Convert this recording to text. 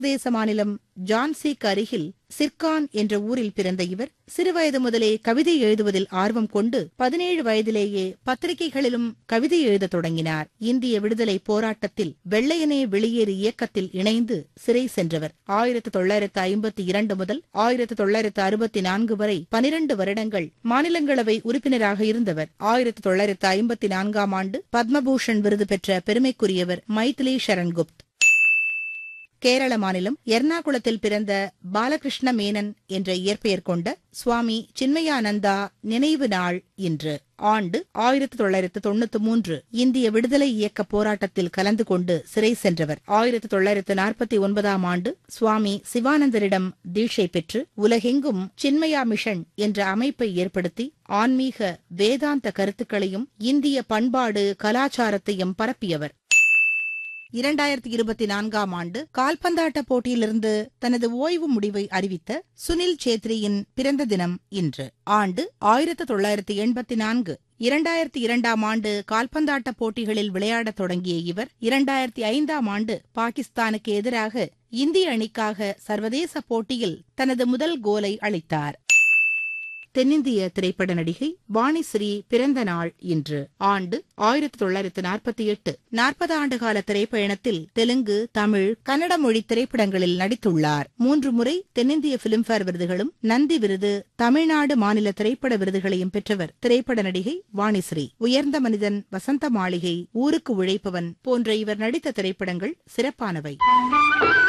தேச மாநிலம் ஜான்சிக்கு அருகில் சிர்கான் என்ற ஊரில் பிறந்த இவர் சிறுவயது முதலே கவிதை எழுதுவதில் ஆர்வம் கொண்டு பதினேழு வயதிலேயே பத்திரிகைகளிலும் கவிதை எழுதத் தொடங்கினார் இந்திய விடுதலை போராட்டத்தில் வெள்ளையனே வெளியேறு இயக்கத்தில் இணைந்து சிறை சென்றவர் ஆயிரத்து தொள்ளாயிரத்து ஐம்பத்தி இரண்டு முதல் ஆயிரத்து தொள்ளாயிரத்து அறுபத்தி நான்கு வரை பனிரண்டு வருடங்கள் மாநிலங்களவை உறுப்பினராக இருந்தவர் ஆயிரத்து தொள்ளாயிரத்து ஐம்பத்தி நான்காம் ஆண்டு பத்மபூஷன் விருது பெற்ற பெருமைக்குரியவர் மைதிலி சரண்குப்த் கேரள மாநிலம் எர்ணாகுளத்தில் பிறந்த பாலகிருஷ்ண மேனன் என்ற இயற்பெயர் கொண்ட சுவாமி சின்மயானந்தா நினைவு நாள் இன்று ஆண்டு ஆயிரத்து தொள்ளாயிரத்து தொண்ணூத்தி மூன்று இந்திய விடுதலை இயக்க போராட்டத்தில் கலந்து கொண்டு சிறை சென்றவர் ஆயிரத்து தொள்ளாயிரத்து நாற்பத்தி ஒன்பதாம் ஆண்டு சுவாமி சிவானந்தரிடம் தீட்சை பெற்று உலகெங்கும் சின்மயா மிஷன் என்ற அமைப்பை ஏற்படுத்தி ஆன்மீக வேதாந்த கருத்துக்களையும் இந்திய பண்பாடு கலாச்சாரத்தையும் பரப்பியவர் இரண்டாயிரத்தி இருபத்தி நான்காம் ஆண்டு கால்பந்தாட்ட போட்டியிலிருந்து தனது ஓய்வு முடிவை அறிவித்த சுனில் சேத்ரியின் பிறந்த தினம் இன்று ஆண்டு ஆயிரத்து தொள்ளாயிரத்தி எண்பத்தி நான்கு இரண்டாயிரத்தி இரண்டாம் ஆண்டு கால்பந்தாட்ட போட்டிகளில் விளையாடத் தொடங்கிய இவர் இரண்டாயிரத்தி ஐந்தாம் ஆண்டு பாகிஸ்தானுக்கு எதிராக இந்திய அணிக்காக சர்வதேச போட்டியில் தனது முதல் கோலை அளித்தார் தென்னிந்திய திரைப்பட நடிகை வாணிஸ்ரீ பிறந்த நாள் இன்று ஆண்டு ஆயிரத்தி தொள்ளாயிரத்து நாற்பத்தி எட்டு நாற்பது ஆண்டுகால திரைப்பயணத்தில் தெலுங்கு தமிழ் கன்னட மொழி திரைப்படங்களில் நடித்துள்ளார் மூன்று முறை தென்னிந்திய பிலிம்பேர் விருதுகளும் நந்தி விருது தமிழ்நாடு மாநில திரைப்பட விருதுகளையும் பெற்றவர் திரைப்பட நடிகை வாணிஸ்ரீ உயர்ந்த மனிதன் வசந்த மாளிகை ஊருக்கு உழைப்பவன் போன்ற இவர் நடித்த திரைப்படங்கள் சிறப்பானவை